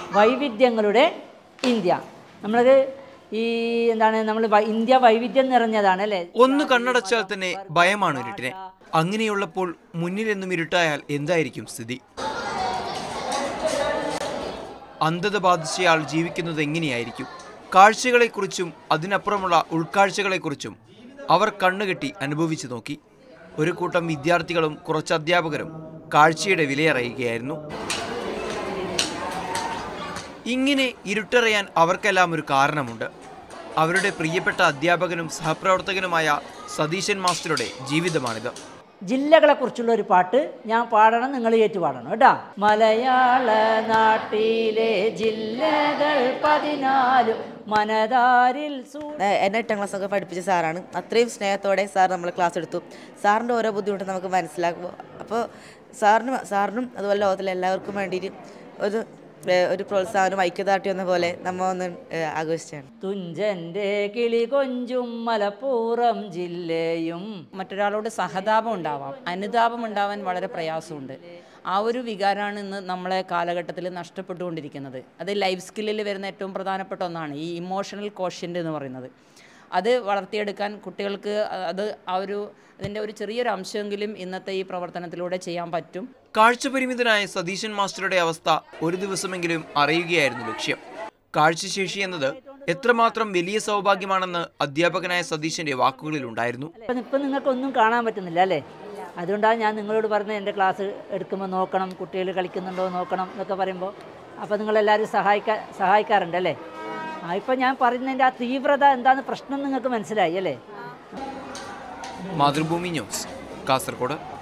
വൈവിധ്യങ്ങളുടെ India നമ്മളത് ഈ എന്താണ് നമ്മൾ ഇന്ത്യ വൈവിധ്യം നിറഞ്ഞതാണ് അല്ലേ ഒന്ന് കണ്ണടച്ചാൽ തന്നെ ഭയമാണ് ഇരുട്ടിനെ അങ്ങനെയുള്ളപ്പോൾ മുന്നിലെന്നും ഇരുട്ടായാൽ എന്തായിരിക്കും സ്ഥിതി അന്ധത ബാധിച്ചയാൾ ജീവിക്കുന്നത് എങ്ങനെയായിരിക്കും കാഴ്ചകളെക്കുറിച്ചും അതിനപ്പുറമുള്ള ഉൾക്കാഴ്ചകളെക്കുറിച്ചും അവർ കണ്ണുകെട്ടി അനുഭവിച്ചു നോക്കി ഒരു കൂട്ടം വിദ്യാർത്ഥികളും കുറച്ച് അധ്യാപകരും കാഴ്ചയുടെ വിലയറിയുകയായിരുന്നു ഇങ്ങനെ ഇരുട്ടറിയാൻ അവർക്കെല്ലാം ഒരു കാരണമുണ്ട് അവരുടെ പ്രിയപ്പെട്ട അധ്യാപകനും സഹപ്രവർത്തകനുമായ സതീശൻ മാസ്റ്ററുടെ ജീവിതമാണിത് ജില്ലകളെക്കുറിച്ചുള്ള ഒരു പാട്ട് ഞാൻ പാടണം നിങ്ങൾ ഏറ്റു പാടണം കേട്ടാ മലയാള നാട്ടിലെ ജില്ലകൾ പതിനാലും മനതാരിൽ സൂ ഏഹ് എന്നെ എട്ടാം ക്ലാസ് ഒക്കെ പഠിപ്പിച്ച സാറാണ് അത്രയും സ്നേഹത്തോടെ സാർ നമ്മൾ ക്ലാസ് എടുത്തു സാറിൻ്റെ ഓരോ ബുദ്ധിമുട്ടും നമുക്ക് മനസ്സിലാക്കുമ്പോൾ അപ്പോൾ സാറിനും സാറിനും അതുപോലെ ലോകത്തിലെ എല്ലാവർക്കും വേണ്ടിയിട്ട് ഒരു ഏഹ് ഒരു പ്രോത്സാഹനം ഐക്യദാർഢ്യം എന്ന പോലെ നമ്മൾ ഒന്ന് ഏഹ് ആഘോഷിച്ചാണ് തുഞ്ചന്റെ കിളി കൊഞ്ചും മലപ്പുറം ജില്ലയും മറ്റൊരാളോട് സഹതാപം ഉണ്ടാവാം അനുതാപം ഉണ്ടാവാൻ വളരെ പ്രയാസമുണ്ട് ആ ഒരു വികാരമാണ് ഇന്ന് നമ്മളെ കാലഘട്ടത്തിൽ നഷ്ടപ്പെട്ടുകൊണ്ടിരിക്കുന്നത് അത് ലൈഫ് സ്കില്ലിൽ വരുന്ന ഏറ്റവും പ്രധാനപ്പെട്ട ഒന്നാണ് ഈ ഇമോഷണൽ കോഷ്യൻ്റ് എന്ന് പറയുന്നത് അത് വളർത്തിയെടുക്കാൻ കുട്ടികൾക്ക് അത് ആ ഒരു അതിൻ്റെ ഒരു ചെറിയൊരു അംശമെങ്കിലും ഇന്നത്തെ ഈ പ്രവർത്തനത്തിലൂടെ ചെയ്യാൻ പറ്റും കാഴ്ചപരിമിതനായ സതീശൻ മാസ്റ്ററുടെ അവസ്ഥ ഒരു ദിവസമെങ്കിലും അറിയുകയായിരുന്നു ലക്ഷ്യം കാഴ്ചശേഷി എന്നത് എത്രമാത്രം വലിയ സൗഭാഗ്യമാണെന്ന് അധ്യാപകനായ സതീശന്റെ വാക്കുകളിലുണ്ടായിരുന്നു ഇപ്പം ഇപ്പം നിങ്ങൾക്കൊന്നും കാണാൻ പറ്റുന്നില്ല അല്ലേ അതുകൊണ്ടാണ് ഞാൻ നിങ്ങളോട് പറഞ്ഞത് എൻ്റെ ക്ലാസ് എടുക്കുമ്പോൾ നോക്കണം കുട്ടികൾ കളിക്കുന്നുണ്ടോ നോക്കണം എന്നൊക്കെ പറയുമ്പോൾ അപ്പോൾ നിങ്ങളെല്ലാവരും സഹായിക്കാ സഹായിക്കാറുണ്ട് അല്ലേ ആ ഇപ്പം ഞാൻ പറയുന്നതിൻ്റെ ആ തീവ്രത എന്താണെന്ന് പ്രശ്നം നിങ്ങൾക്ക് മനസ്സിലായി അല്ലേ മാതൃഭൂമി ന്യൂസ് കാസർഗോഡ്